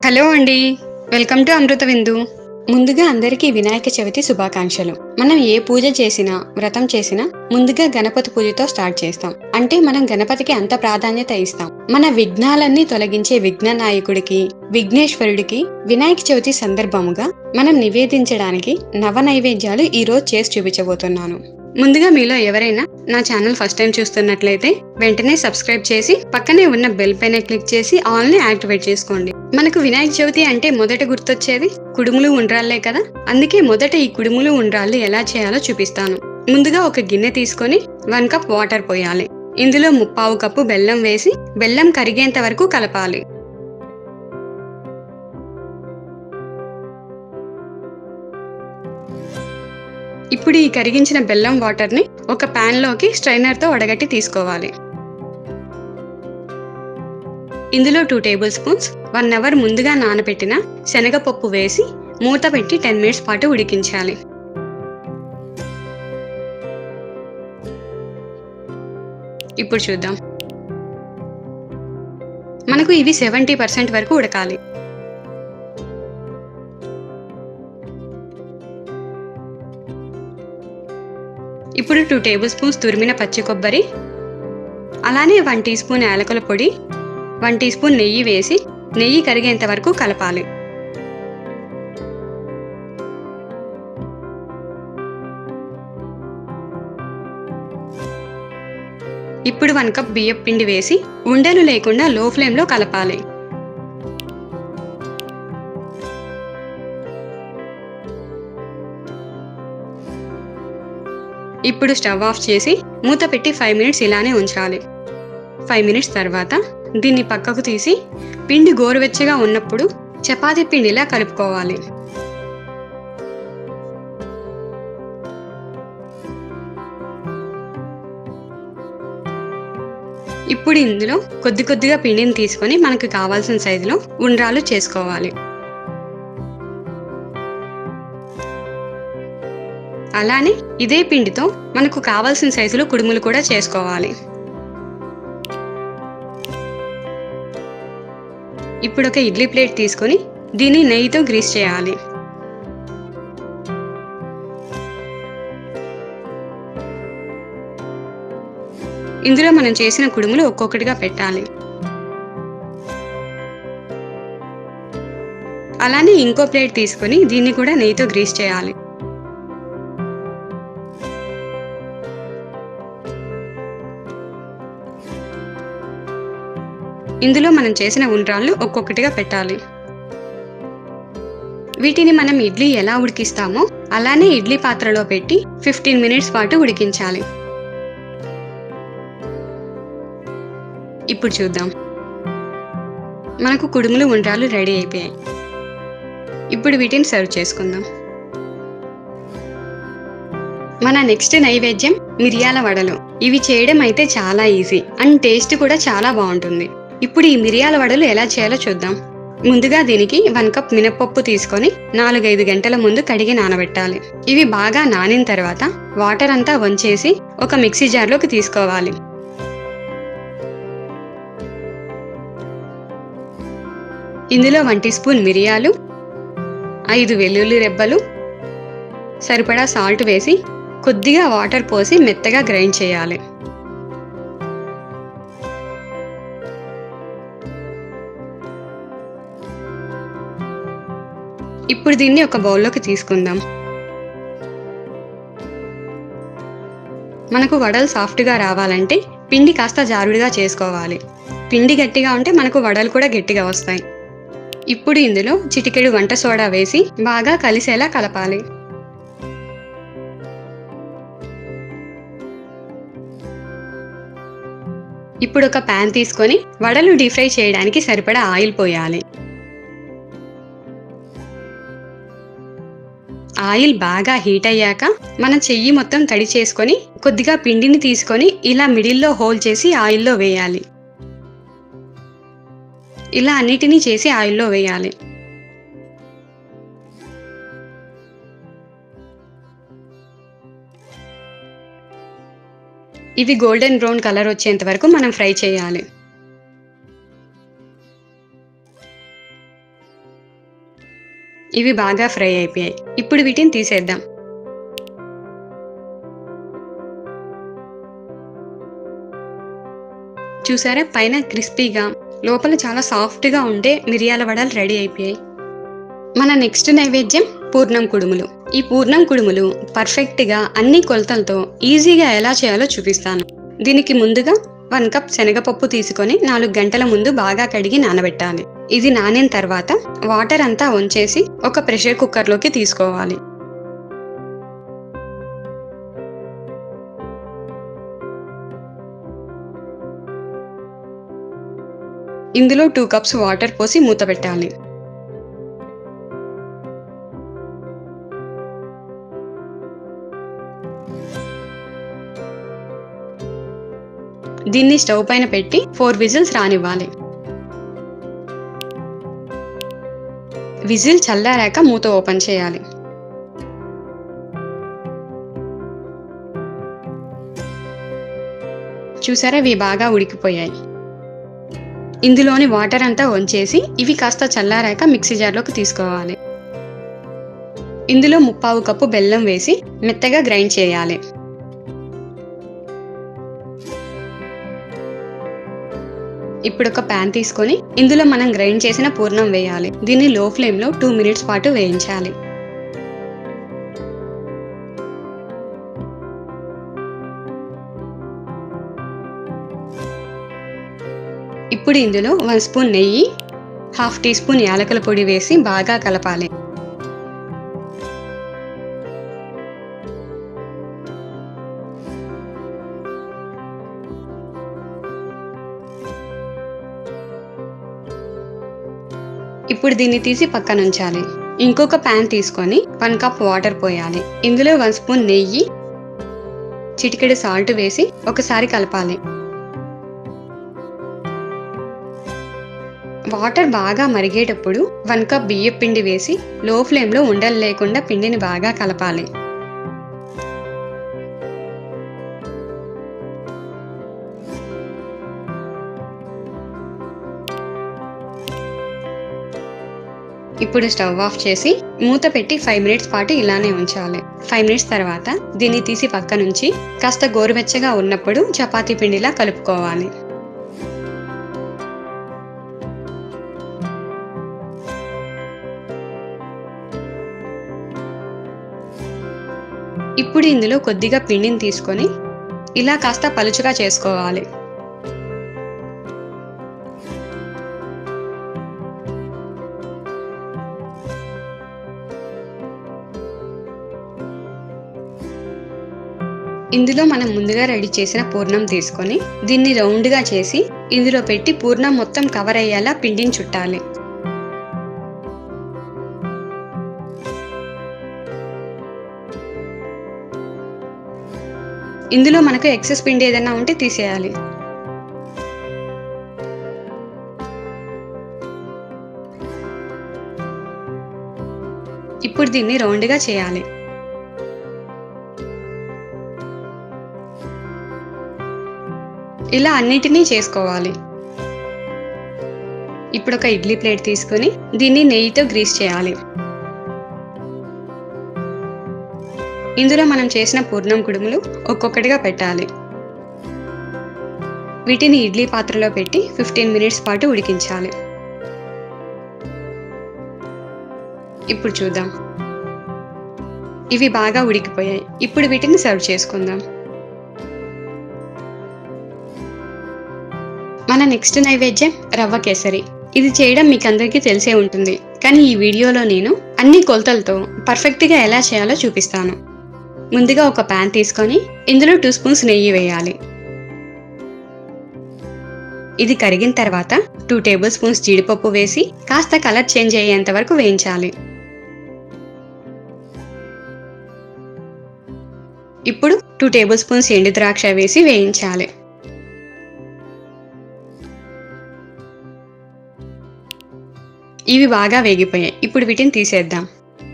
hello అండి welcome to అమృత విందు ముందుగా అందరికీ వినాయక చవితి శుభాకాంక్షలు మనం ఏ పూజ చేసినా వ్రతం చేసినా ముందుగా గణపతి పూజతో స్టార్ట్ చేస్తాం అంటే మనం గణపతికి అంత ప్రాధాన్యత ఇస్తాం మన విఘ్నాలన్నీ తొలగించే విఘ్న నాయకుడికి విఘ్నేశ్వరుడికి వినాయక చవితి సందర్భముగా మనం నివేదించడానికి నవ నైవేద్యాలు ఈ రోజు చేసి చూపించబోతున్నాను ముందుగా మీలో ఎవరైనా నా ఛానల్ ఫస్ట్ టైం చూస్తున్నట్లయితే వెంటనే సబ్స్క్రైబ్ చేసి పక్కనే ఉన్న బెల్ పైన క్లిక్ చేసి ఆల్ ని యాక్టివేట్ చేసుకోండి మనకు వినాయక చవితి అంటే మొదట గుర్తొచ్చేది కుడుములు ఉండ్రాళ్ళే కదా అందుకే మొదట ఈ కుడుములు ఉండ్రాళ్ళు ఎలా చేయాలో చూపిస్తాను ముందుగా ఒక గిన్నె తీసుకొని వన్ కప్ వాటర్ పోయాలి ఇందులో ముప్పావు కప్పు బెల్లం వేసి బెల్లం కరిగేంత వరకు కలపాలి ఇప్పుడు ఈ కరిగించిన బెల్లం వాటర్ని ఒక pan లోకి స్ట్రైనర్తో వడగట్టి తీసుకోవాలి ఇందులో two tablespoons one hour ముందుగా నానబెట్టిన శనగపప్పు వేసి మూత పెట్టి టెన్ మినిట్స్ పాటు ఉడికించాలి ఇప్పుడు చూద్దాం మనకు ఇవి సెవెంటీ పర్సెంట్ వరకు ఉడకాలి ఇప్పుడు టూ టేబుల్ స్పూన్స్ తురిమిన పచ్చి కొబ్బరి అలానే వన్ టీ స్పూన్ యాలకుల పొడి వన్ టీ స్పూన్ నెయ్యి వేసి నెయ్యి కరిగేంత వరకు కలపాలి ఇప్పుడు వన్ కప్ బియ్యం పిండి వేసి ఉండలు లేకుండా లో ఫ్లేమ్లో కలపాలి ఇప్పుడు స్టవ్ ఆఫ్ చేసి మూత పెట్టి ఫైవ్ మినిట్స్ ఇలానే ఉంచాలి ఫైవ్ మినిట్స్ తర్వాత దీన్ని పక్కకు తీసి పిండి గోరువెచ్చగా ఉన్నప్పుడు చపాతీ పిండిలా కలుపుకోవాలి ఇప్పుడు ఇందులో కొద్ది కొద్దిగా పిండిని తీసుకొని మనకు కావాల్సిన సైజులో ఉండ్రాలు చేసుకోవాలి అలానే ఇదే పిండితో మనకు కావాల్సిన సైజులో కుడుములు కూడా చేసుకోవాలి ఇప్పుడు ఒక ఇడ్లీ ప్లేట్ తీసుకొని దీన్ని నెయ్యితో గ్రీస్ చేయాలి ఇందులో మనం చేసిన కుడుములు ఒక్కొక్కటిగా పెట్టాలి అలానే ఇంకో ప్లేట్ తీసుకొని దీన్ని కూడా నెయ్యితో గ్రీస్ చేయాలి ఇందులో మనం చేసిన ఉండ్రాళ్ళు ఒక్కొక్కటిగా పెట్టాలి వీటిని మనం ఇడ్లీ ఎలా ఉడికిస్తామో అలానే ఇడ్లీ పాత్రలో పెట్టి ఫిఫ్టీన్ మినిట్స్ పాటు ఉడికించాలి ఇప్పుడు చూద్దాం మనకు కుడుములు ఉండ్రాలు రెడీ అయిపోయాయి ఇప్పుడు వీటిని సర్వ్ చేసుకుందాం మన నెక్స్ట్ నైవేద్యం మిరియాల వడలు ఇవి చేయడం అయితే చాలా ఈజీ అండ్ టేస్ట్ కూడా చాలా బాగుంటుంది ఇప్పుడు ఈ మిరియాల వడలు ఎలా చేయాలో చూద్దాం ముందుగా దీనికి వన్ కప్ మినపప్పు తీసుకొని నాలుగైదు గంటల ముందు కడిగి నానబెట్టాలి ఇవి బాగా నానిన తర్వాత వాటర్ అంతా వంచేసి ఒక మిక్సీ జార్లోకి తీసుకోవాలి ఇందులో వన్ టీ స్పూన్ మిరియాలు ఐదు వెల్లుల్లి రెబ్బలు సరిపడా సాల్ట్ వేసి కొద్దిగా వాటర్ పోసి మెత్తగా గ్రైండ్ చేయాలి ఇప్పుడు దీన్ని ఒక బౌల్లోకి తీసుకుందాం మనకు వడలు సాఫ్ట్గా రావాలంటే పిండి కాస్త జారుడుగా చేసుకోవాలి పిండి గట్టిగా ఉంటే మనకు వడలు కూడా గట్టిగా వస్తాయి ఇప్పుడు ఇందులో చిటికెడు వంట సోడా వేసి బాగా కలిసేలా కలపాలి ఇప్పుడు ఒక ప్యాన్ తీసుకొని వడలు డీప్ ఫ్రై చేయడానికి సరిపడా ఆయిల్ పోయాలి ఆయిల్ బాగా హీట్ అయ్యాక మన చెయ్యి మొత్తం తడి చేసుకొని కొద్దిగా పిండిని తీసుకొని ఇలా మిడిల్లో హోల్ చేసి ఆయిల్లో వేయాలి ఇలా అన్నిటినీ చేసి ఆయిల్లో వేయాలి ఇవి గోల్డెన్ బ్రౌన్ కలర్ వచ్చేంత వరకు మనం ఫ్రై చేయాలి ఇవి బాగా ఫ్రై అయిపోయాయి ఇప్పుడు వీటిని తీసేద్దాం చూసారా పైన క్రిస్పీగా లోపల చాలా సాఫ్ట్గా ఉండే మిరియాల వడలు రెడీ అయిపోయాయి మన నెక్స్ట్ నైవేద్యం పూర్ణం కుడుములు ఈ పూర్ణం కుడుములు పర్ఫెక్ట్గా అన్ని కొలతలతో ఈజీగా ఎలా చేయాలో చూపిస్తాను దీనికి ముందుగా వన్ కప్ శనగపప్పు తీసుకొని నాలుగు గంటల ముందు బాగా కడిగి నానబెట్టాలి ఇది నానిన తర్వాత వాటర్ అంతా వంచేసి ఒక ప్రెషర్ కుక్కర్లోకి తీసుకోవాలి ఇందులో టూ కప్స్ వాటర్ పోసి మూత పెట్టాలి దీన్ని స్టవ్ పైన పెట్టి ఫోర్ విజిల్స్ రానివ్వాలి విజిల్ చల్లారాక మూత ఓపెన్ చేయాలి చూసారా ఇవి బాగా ఉడికిపోయాయి ఇందులోని వాటర్ అంతా వంచేసి ఇవి కాస్త చల్లారాక మిక్సీ జార్లోకి తీసుకోవాలి ఇందులో ముప్పావు కప్పు బెల్లం వేసి మెత్తగా గ్రైండ్ చేయాలి ఇప్పుడు ఒక ప్యాన్ తీసుకొని ఇందులో మనం గ్రైండ్ చేసిన పూర్ణం వేయాలి దీన్ని లో ఫ్లేమ్లో టూ మినిట్స్ పాటు వేయించాలి ఇప్పుడు ఇందులో వన్ స్పూన్ నెయ్యి హాఫ్ టీ స్పూన్ యాలకుల పొడి వేసి బాగా కలపాలి ఇప్పుడు దీన్ని తీసి పక్కన ఉంచాలి ఇంకొక ప్యాన్ తీసుకొని వన్ కప్ వాటర్ పోయాలి ఇందులో వన్ స్పూన్ నెయ్యి చిటికెడు సాల్ట్ వేసి ఒకసారి కలపాలి వాటర్ బాగా మరిగేటప్పుడు వన్ కప్ బియ్యం పిండి వేసి లో ఫ్లేమ్లో ఉండలు లేకుండా పిండిని బాగా కలపాలి ఇప్పుడు స్టవ్ ఆఫ్ చేసి మూత పెట్టి ఫైవ్ మినిట్స్ పాటు ఇలానే ఉంచాలి ఫైవ్ మినిట్స్ తర్వాత దీన్ని తీసి పక్క నుంచి కాస్త గోరువెచ్చగా ఉన్నప్పుడు చపాతీ పిండిలా కలుపుకోవాలి ఇప్పుడు ఇందులో కొద్దిగా పిండిని తీసుకొని ఇలా కాస్త పలుచగా చేసుకోవాలి ఇందులో మనం ముందుగా రెడీ చేసిన పూర్ణం తీసుకొని దీన్ని రౌండ్గా చేసి ఇందులో పెట్టి పూర్ణం మొత్తం కవర్ అయ్యేలా పిండిని చుట్టాలి ఇందులో మనకు ఎక్సెస్ పిండి ఏదైనా ఉంటే తీసేయాలి ఇప్పుడు దీన్ని రౌండ్గా చేయాలి ఇలా అన్నిటినీ చేసుకోవాలి ఇప్పుడు ఒక ఇడ్లీ ప్లేట్ తీసుకొని దీన్ని నెయ్యితో గ్రీస్ చేయాలి ఇందులో మనం చేసిన పూర్ణం కుడుములు ఒక్కొక్కటిగా పెట్టాలి వీటిని ఇడ్లీ పాత్రలో పెట్టి ఫిఫ్టీన్ మినిట్స్ పాటు ఉడికించాలి ఇప్పుడు చూద్దాం ఇవి బాగా ఉడికిపోయాయి ఇప్పుడు వీటిని సర్వ్ చేసుకుందాం మన నెక్స్ట్ నైవేద్యం రవ్వ కేసరి ఇది చేయడం మీకు అందరికీ తెలిసే ఉంటుంది కానీ ఈ వీడియోలో నేను అన్ని కొలతలతో పర్ఫెక్ట్గా ఎలా చేయాలో చూపిస్తాను ముందుగా ఒక ప్యాన్ తీసుకొని ఇందులో టూ స్పూన్స్ నెయ్యి వేయాలి ఇది కరిగిన తర్వాత టూ టేబుల్ స్పూన్స్ జీడిపప్పు వేసి కాస్త కలర్ చేంజ్ అయ్యేంత వరకు వేయించాలి ఇప్పుడు టూ టేబుల్ స్పూన్స్ ఎండు ద్రాక్ష వేసి వేయించాలి ఇవి బాగా వేగిపోయాయి ఇప్పుడు వీటిని తీసేద్దాం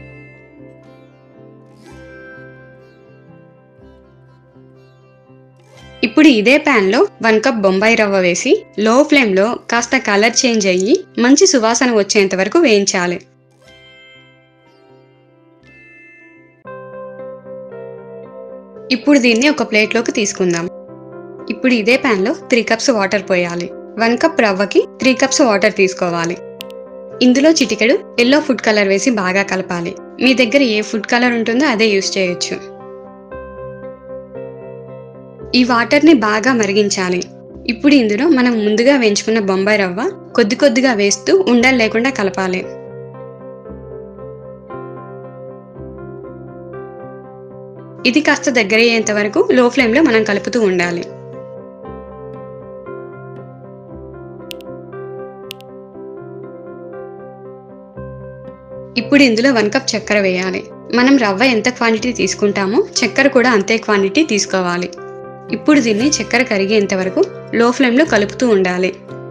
ఇప్పుడు ఇదే ప్యాన్లో వన్ కప్ బొంబాయి రవ్వ వేసి లో ఫ్లేమ్లో కాస్త కలర్ చేంజ్ అయ్యి మంచి సువాసన వచ్చేంత వరకు వేయించాలి ఇప్పుడు దీన్ని ఒక ప్లేట్లోకి తీసుకుందాం ఇప్పుడు ఇదే ప్యాన్లో త్రీ కప్స్ వాటర్ పోయాలి వన్ కప్ రవ్వకి త్రీ కప్స్ వాటర్ తీసుకోవాలి ఇందులో చిటికెడు ఎల్లో ఫుడ్ కలర్ వేసి బాగా కలపాలి మీ దగ్గర ఏ ఫుడ్ కలర్ ఉంటుందో అదే యూస్ చేయొచ్చు ఈ వాటర్ని బాగా మరిగించాలి ఇప్పుడు ఇందులో మనం ముందుగా వేయించుకున్న బొంబాయి రవ్వ కొద్ది కొద్దిగా వేస్తూ ఉండలు లేకుండా కలపాలి ఇది కాస్త దగ్గర అయ్యేంత వరకు లో ఫ్లేమ్లో మనం కలుపుతూ ఉండాలి ఇప్పుడు ఇందులో వన్ కప్ చక్కెర వేయాలి మనం రవ్వ ఎంత క్వాంటిటీ తీసుకుంటామో చక్కెర కూడా అంతే క్వాంటిటీ తీసుకోవాలి ఇప్పుడు దీన్ని చక్కెర కరిగేంత వరకు లో ఫ్లేమ్లో కలుపుతూ ఉండాలి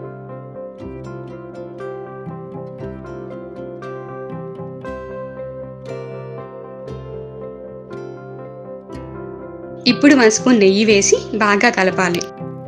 ఇప్పుడు వన్ స్పూన్ నెయ్యి వేసి బాగా కలపాలి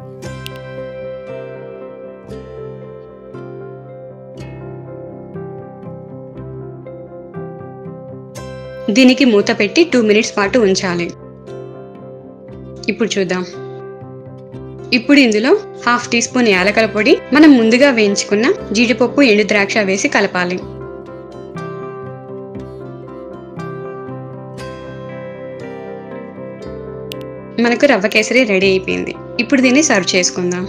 దీనికి మూత పెట్టి టూ మినిట్స్ పాటు ఉంచాలి ఇప్పుడు చూద్దాం ఇప్పుడు ఇందులో హాఫ్ టీ స్పూన్ యాలకల పొడి మనం ముందుగా వేయించుకున్న జీడిపప్పు ఎండు ద్రాక్ష వేసి కలపాలి మనకు రవ్వ కేసరి రెడీ అయిపోయింది ఇప్పుడు దీన్ని సర్వ్ చేసుకుందాం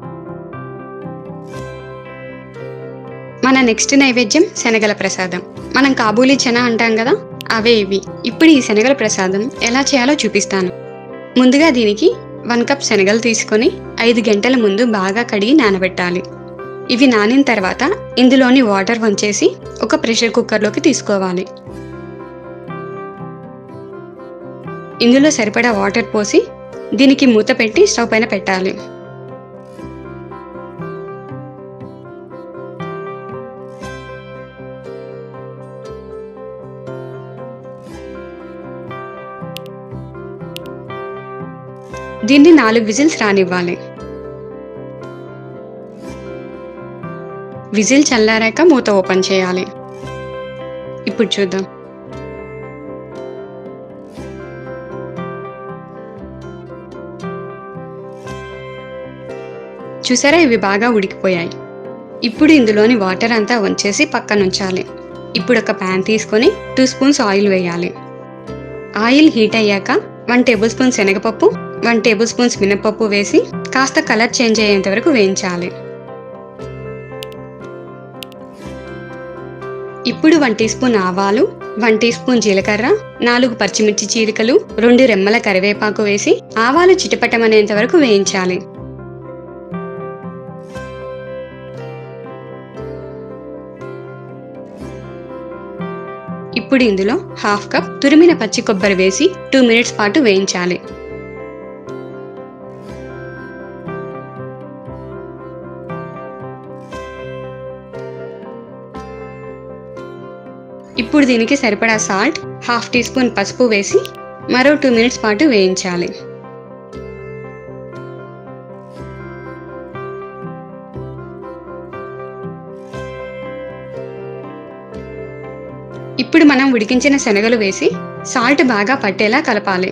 మన నెక్స్ట్ నైవేద్యం శనగల ప్రసాదం మనం కాబూలీ చెన అంటాం కదా అవే ఇవి ఇప్పుడు ఈ శనగల ప్రసాదం ఎలా చేయాలో చూపిస్తాను ముందుగా దీనికి వన్ కప్ శనగలు తీసుకొని ఐదు గంటల ముందు బాగా కడిగి నానబెట్టాలి ఇవి నానిన తర్వాత ఇందులోని వాటర్ వంచేసి ఒక ప్రెషర్ కుక్కర్లోకి తీసుకోవాలి ఇందులో సరిపడా వాటర్ పోసి దీనికి మూత పెట్టి స్టవ్ పైన పెట్టాలి దీన్ని నాలుగు విజిల్స్ రానివ్వాలి విజిల్ చల్లారాక మూత ఓపెన్ చేయాలి ఇప్పుడు చూద్దాం చూసారా ఇవి బాగా ఉడికిపోయాయి ఇప్పుడు ఇందులోని వాటర్ అంతా వంచేసి పక్కన ఉంచాలి ఇప్పుడు ఒక ప్యాన్ తీసుకొని టూ స్పూన్స్ ఆయిల్ వేయాలి ఆయిల్ హీట్ అయ్యాక వన్ టేబుల్ స్పూన్ శనగపప్పు వన్ టేబుల్ స్పూన్స్ మినపప్పు వేసి కాస్త కలర్ చేంజ్ అయ్యేంత వరకు వేయించాలి ఇప్పుడు వన్ టీ స్పూన్ ఆవాలు వన్ టీ స్పూన్ జీలకర్ర నాలుగు పచ్చిమిర్చి చీలికలు రెండు రెమ్మల కరివేపాకు వేసి ఆవాలు చిటపటమనేంత వరకు వేయించాలి ఇప్పుడు ఇందులో హాఫ్ కప్ తురిమిన పచ్చి కొబ్బరి వేసి టూ మినిట్స్ పాటు వేయించాలి ఇప్పుడు దీనికి సరిపడా సాల్ట్ హాఫ్ టీ స్పూన్ పసుపు వేసి మరో టూ మినిట్స్ పాటు వేయించాలి ఇప్పుడు మనం ఉడికించిన శనగలు వేసి సాల్ట్ బాగా పట్టేలా కలపాలి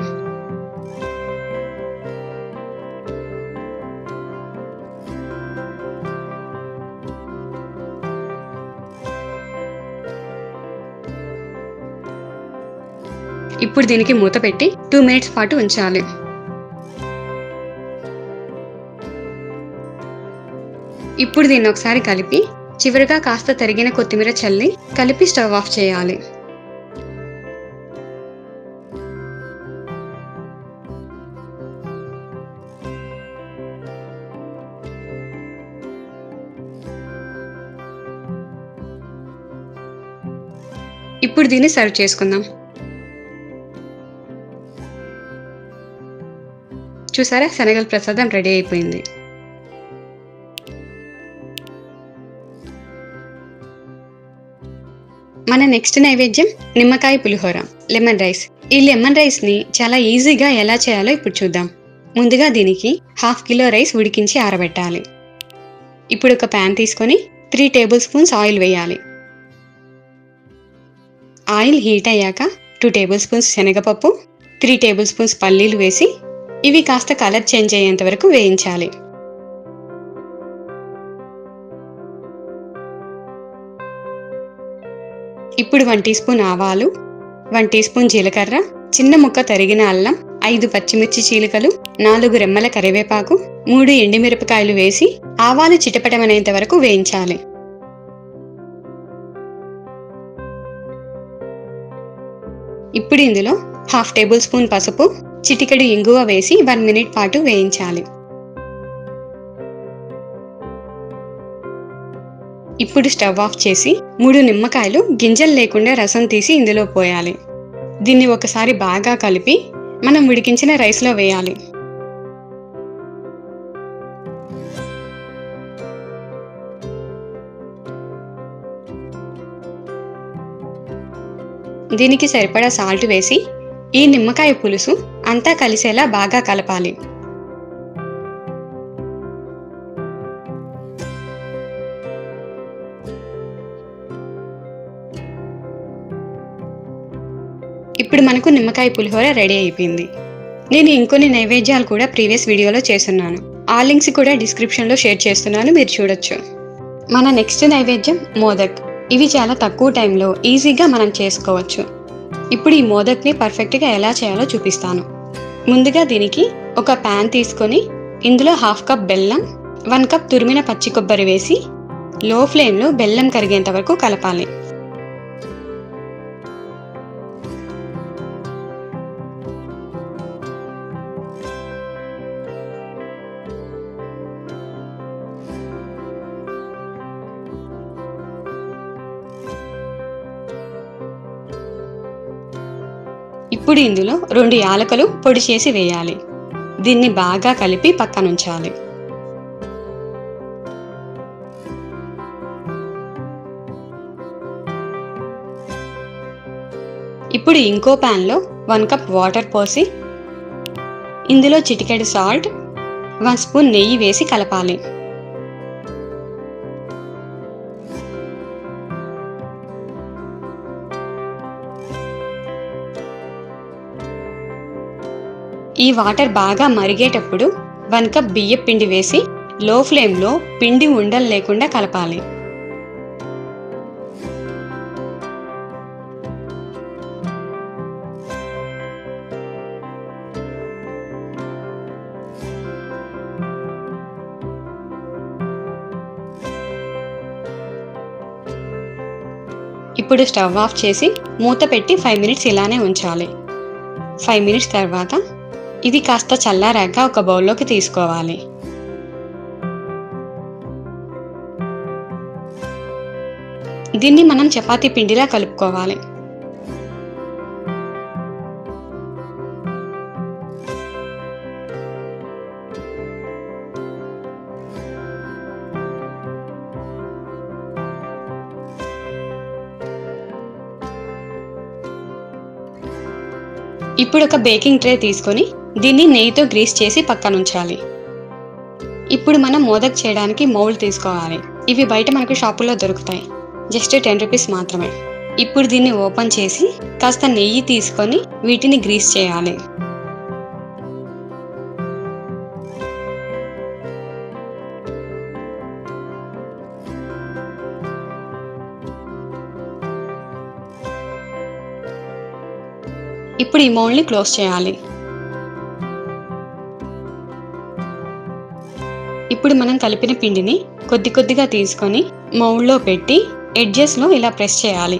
ఇప్పుడు దీనికి మూత పెట్టి టూ మినిట్స్ పాటు ఉంచాలి ఇప్పుడు దీన్ని ఒకసారి కలిపి చివరిగా కాస్త తరిగిన కొత్తిమీర చల్లి కలిపి స్టవ్ ఆఫ్ చేయాలి ఇప్పుడు దీన్ని సర్వ్ చేసుకుందాం చూసారా శనగల ప్రసాదం రెడీ అయిపోయింది మన నెక్స్ట్ నైవేద్యం నిమ్మకాయ పులిహోర లెమన్ రైస్ ఈ లెమన్ రైస్ ని చాలా ఈజీగా ఎలా చేయాలో ఇప్పుడు చూద్దాం ముందుగా దీనికి హాఫ్ కిలో రైస్ ఉడికించి ఆరబెట్టాలి ఇప్పుడు ఒక ప్యాన్ తీసుకొని త్రీ టేబుల్ స్పూన్స్ ఆయిల్ వేయాలి ఆయిల్ హీట్ అయ్యాక టూ టేబుల్ స్పూన్స్ శనగపప్పు త్రీ టేబుల్ స్పూన్స్ పల్లీలు వేసి ఇవి కాస్త కలర్ చేంజ్ అయ్యేంత వరకు వేయించాలి ఇప్పుడు వన్ టీ స్పూన్ ఆవాలు వన్ టీ స్పూన్ జీలకర్ర చిన్న ముక్క తరిగిన అల్లం ఐదు పచ్చిమిర్చి చీలికలు నాలుగు రెమ్మల కరివేపాకు మూడు ఎండుమిరపకాయలు వేసి ఆవాలు చిటపటమనేంత వరకు వేయించాలి ఇప్పుడు ఇందులో హాఫ్ టేబుల్ స్పూన్ పసుపు చిటికెడు ఇంగువ వేసి వన్ మినిట్ పాటు వేయించాలి ఇప్పుడు స్టవ్ ఆఫ్ చేసి మూడు నిమ్మకాయలు గింజలు లేకుండా రసం తీసి ఇందులో పోయాలి దీన్ని ఒకసారి బాగా కలిపి మనం ఉడికించిన రైస్లో వేయాలి దీనికి సరిపడా సాల్ట్ వేసి ఈ నిమ్మకాయ పులుసు అంతా కలిసేలా బాగా కలపాలి ఇప్పుడు మనకు నిమ్మకాయ పులిహోర రెడీ అయిపోయింది నేను ఇంకొన్ని నైవేద్యాలు కూడా ప్రీవియస్ వీడియోలో చేస్తున్నాను ఆ లింక్స్ కూడా డిస్క్రిప్షన్లో షేర్ చేస్తున్నాను మీరు చూడొచ్చు మన నెక్స్ట్ నైవేద్యం మోదక్ ఇవి చాలా తక్కువ టైంలో ఈజీగా మనం చేసుకోవచ్చు ఇప్పుడు ఈ మోదక్ని పర్ఫెక్ట్గా ఎలా చేయాలో చూపిస్తాను ముందుగా దీనికి ఒక ప్యాన్ తీసుకొని ఇందులో హాఫ్ కప్ బెల్లం వన్ కప్ తురిమిన పచ్చి కొబ్బరి వేసి లో ఫ్లేమ్లో బెల్లం కరిగేంత వరకు కలపాలి ఇప్పుడు ఇందులో రెండు యాలకులు పొడి చేసి వేయాలి దీన్ని బాగా కలిపి పక్కనుంచాలి ఇప్పుడు ఇంకో ప్యాన్లో వన్ కప్ వాటర్ పోసి ఇందులో చిటికెడు సాల్ట్ వన్ స్పూన్ నెయ్యి వేసి కలపాలి ఈ వాటర్ బాగా మరిగేటప్పుడు వన్ కప్ బియ్య పిండి వేసి లో ఫ్లేమ్లో పిండి ఉండలు లేకుండా కలపాలి ఇప్పుడు స్టవ్ ఆఫ్ చేసి మూత పెట్టి ఫైవ్ మినిట్స్ ఇలానే ఉంచాలి ఫైవ్ మినిట్స్ తర్వాత ఇది కాస్త చల్లారాక ఒక బౌల్లోకి తీసుకోవాలి దీన్ని మనం చపాతీ పిండిలా కలుపుకోవాలి ఇప్పుడు ఒక బేకింగ్ ట్రే తీసుకొని దీన్ని నెయ్యితో గ్రీస్ చేసి పక్కనుంచాలి ఇప్పుడు మనం మోదక్ చేయడానికి మౌల్డ్ తీసుకోవాలి ఇవి బయట మనకు షాపుల్లో దొరుకుతాయి జస్ట్ టెన్ రూపీస్ మాత్రమే ఇప్పుడు దీన్ని ఓపెన్ చేసి కాస్త నెయ్యి తీసుకొని వీటిని గ్రీస్ చేయాలి ఇప్పుడు ఈ మౌల్డ్ని క్లోజ్ చేయాలి ఇప్పుడు మనం కలిపిన పిండిని కొద్ది కొద్దిగా తీసుకొని మౌల్డ్లో పెట్టి ఎడ్జెస్లో ఇలా ప్రెస్ చేయాలి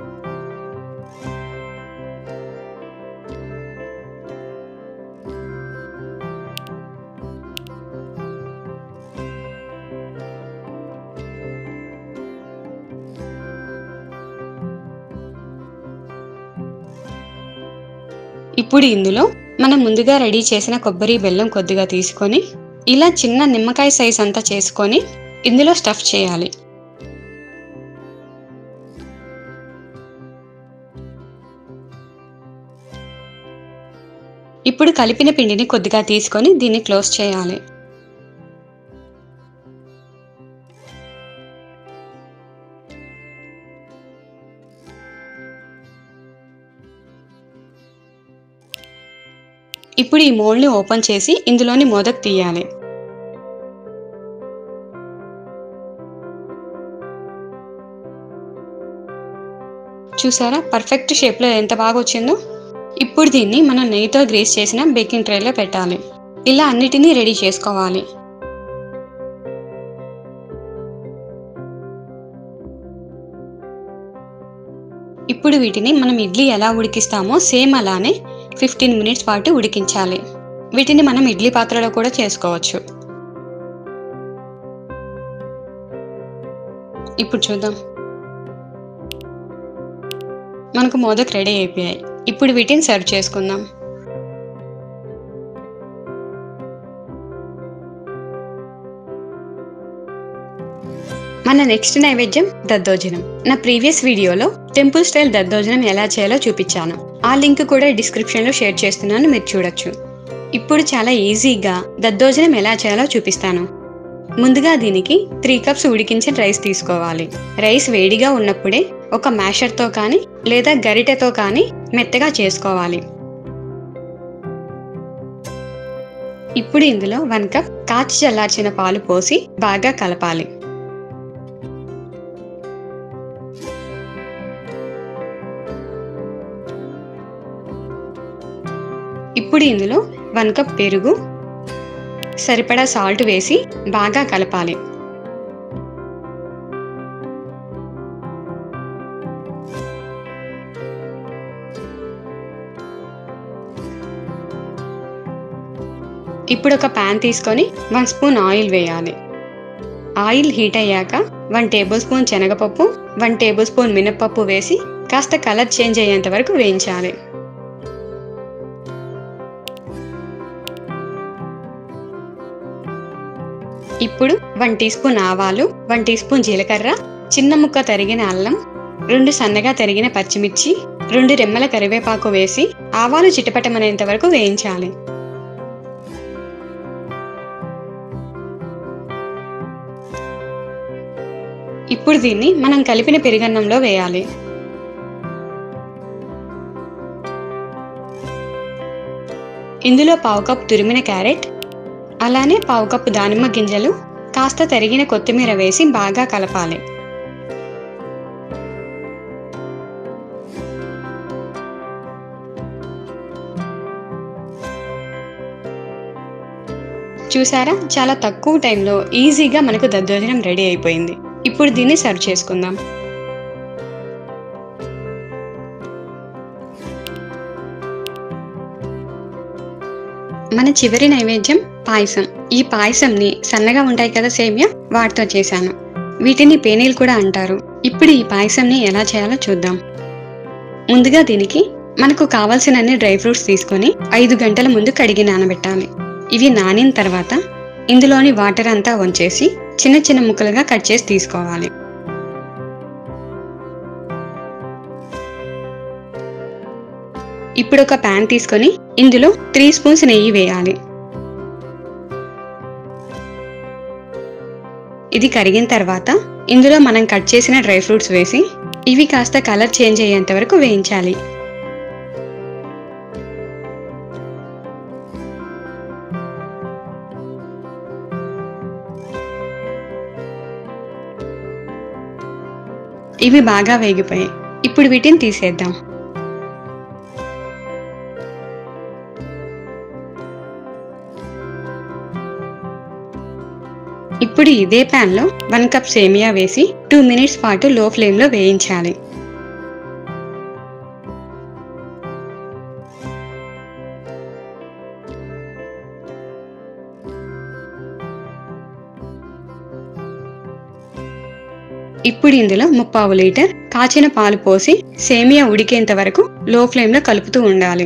ఇప్పుడు ఇందులో మనం ముందుగా రెడీ చేసిన కొబ్బరి బెల్లం కొద్దిగా తీసుకొని ఇలా చిన్న నిమ్మకాయ సైజ్ అంతా చేసుకొని ఇందులో స్టఫ్ చేయాలి ఇప్పుడు కలిపిన పిండిని కొద్దిగా తీసుకొని దీన్ని క్లోజ్ చేయాలి ఇప్పుడు ఈ మోల్డ్ని ఓపెన్ చేసి ఇందులోని మోదక్ తీయాలి చూసారా పర్ఫెక్ట్ షేప్లో ఎంత బాగా వచ్చిందో ఇప్పుడు దీన్ని మనం నెయ్యితో గ్రీస్ చేసిన బేకింగ్ ట్రేలో పెట్టాలి ఇలా అన్నిటినీ రెడీ చేసుకోవాలి ఇప్పుడు వీటిని మనం ఇడ్లీ ఎలా ఉడికిస్తామో సేమ్ అలానే ఫిఫ్టీన్ మినిట్స్ పాటు ఉడికించాలి వీటిని మనం ఇడ్లీ పాత్రలో కూడా చేసుకోవచ్చు ఇప్పుడు చూద్దాం మనకు మోదక్ రెడీ అయిపోయాయి ఇప్పుడు వీటిని సర్వ్ చేసుకుందాం మన నెక్స్ట్ నైవేద్యం దద్దోజనం నా ప్రీవియస్ వీడియోలో టెంపుల్ స్టైల్ దద్దోజనం ఎలా చేయాలో చూపించాను ఆ లింక్ కూడా డిస్క్రిప్షన్లో షేర్ చేస్తున్నాను మీరు చూడొచ్చు ఇప్పుడు చాలా ఈజీగా దద్దోజనం ఎలా చేయాలో చూపిస్తాను ముందుగా దీనికి త్రీ కప్స్ ఉడికించిన రైస్ తీసుకోవాలి రైస్ వేడిగా ఉన్నప్పుడే ఒక మ్యాషర్తో కానీ లేదా గరిటెతో కానీ మెత్తగా చేసుకోవాలి ఇప్పుడు ఇందులో వన్ కప్ కాచి చల్లార్చిన పాలు పోసి బాగా కలపాలి ఇప్పుడు ఇందులో వన్ కప్ పెరుగు సరిపడా సాల్ట్ వేసి బాగా కలపాలి ఇప్పుడు ఒక ప్యాన్ తీసుకొని వన్ స్పూన్ ఆయిల్ వేయాలి ఆయిల్ హీట్ అయ్యాక వన్ టేబుల్ స్పూన్ శనగపప్పు వన్ టేబుల్ స్పూన్ మినప్పప్పు వేసి కాస్త కలర్ చేంజ్ అయ్యేంత వరకు వేయించాలి ఇప్పుడు వన్ టీ స్పూన్ ఆవాలు వన్ టీ స్పూన్ జీలకర్ర చిన్న ముక్క తరిగిన అల్లం రెండు సన్నగా తరిగిన పచ్చిమిర్చి రెండు రెమ్మల కరివేపాకు వేసి ఆవాలు చిటపటమనేంత వరకు వేయించాలి ఇప్పుడు దీన్ని మనం కలిపిన పెరుగన్నంలో వేయాలి ఇందులో పావు కప్ తురిమిన క్యారెట్ అలానే పావు కప్పు దానిమ్మ గింజలు కాస్త తరిగిన కొత్తిమీర వేసి బాగా కలపాలి చూసారా చాలా తక్కువ టైంలో ఈజీగా మనకు దద్దోజనం రెడీ అయిపోయింది ఇప్పుడు దీన్ని సర్వ్ చేసుకుందాం మన చివరి నైవేద్యం పాయసం ఈ పాయసంని సన్నగా ఉంటాయి కదా సేమియా వాటితో చేశాను వీటిని పేనీలు కూడా అంటారు ఇప్పుడు ఈ పాయసంని ఎలా చేయాలో చూద్దాం ముందుగా దీనికి మనకు కావాల్సినన్ని డ్రై ఫ్రూట్స్ తీసుకొని ఐదు గంటల ముందు కడిగి నానబెట్టాలి ఇవి నానిన తర్వాత ఇందులోని వాటర్ అంతా వంచేసి చిన్న చిన్న ముక్కలుగా కట్ చేసి తీసుకోవాలి ఇప్పుడు ఒక ప్యాన్ తీసుకొని ఇందులో త్రీ స్పూన్స్ నెయ్యి వేయాలి ఇది కరిగిన తర్వాత ఇందులో మనం కట్ చేసిన డ్రై ఫ్రూట్స్ వేసి ఇవి కాస్త కలర్ చేంజ్ అయ్యేంత వరకు వేయించాలి ఇవి బాగా వేగిపోయాయి ఇప్పుడు వీటిని తీసేద్దాం ఇప్పుడు ఇదే ప్యాన్లో వన్ కప్ సేమియా వేసి టూ మినిట్స్ పాటు లో ఫ్లేమ్లో వేయించాలి ఇప్పుడు ఇందులో ముప్పావు లీటర్ కాచిన పాలు పోసి సేమియా ఉడికేంత వరకు లో ఫ్లేమ్లో కలుపుతూ ఉండాలి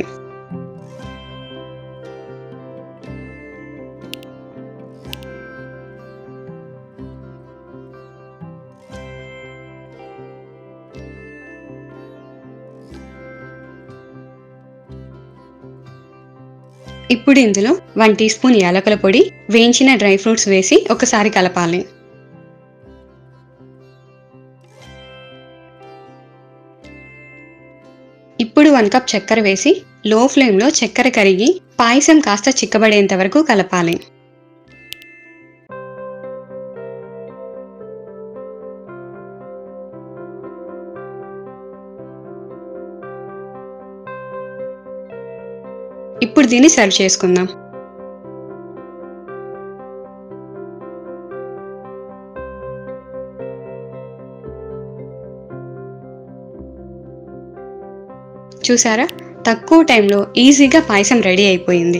ఇప్పుడు ఇందులో వన్ టీ స్పూన్ యాలకుల పొడి వేయించిన డ్రై ఫ్రూట్స్ వేసి ఒకసారి కలపాలి ఇప్పుడు వన్ కప్ చక్కెర వేసి లో ఫ్లేమ్లో చక్కెర కరిగి పాయసం కాస్త చిక్కబడేంత వరకు కలపాలి ఇప్పుడు దీన్ని సర్వ్ చేసుకుందాం చూసారా తక్కువ టైంలో ఈజీగా పాయసం రెడీ అయిపోయింది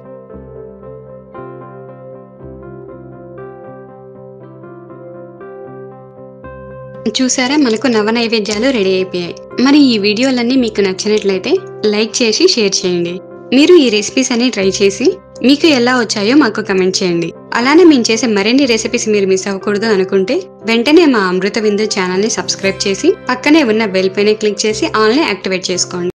చూసారా మనకు నవ నైవేద్యాలు రెడీ అయిపోయాయి మరి ఈ వీడియోలన్నీ మీకు నచ్చినట్లయితే లైక్ చేసి షేర్ చేయండి మీరు ఈ రెసిపీస్ అన్ని ట్రై చేసి మీకు ఎలా వచ్చాయో మాకు కమెంట్ చేయండి అలానే మేము చేసే మరిన్ని రెసిపీస్ మీరు మిస్ అవ్వకూడదు అనుకుంటే వెంటనే మా అమృత విందు ఛానల్ని సబ్స్క్రైబ్ చేసి పక్కనే ఉన్న బెల్ పైన క్లిక్ చేసి ఆన్లైన్ యాక్టివేట్ చేసుకోండి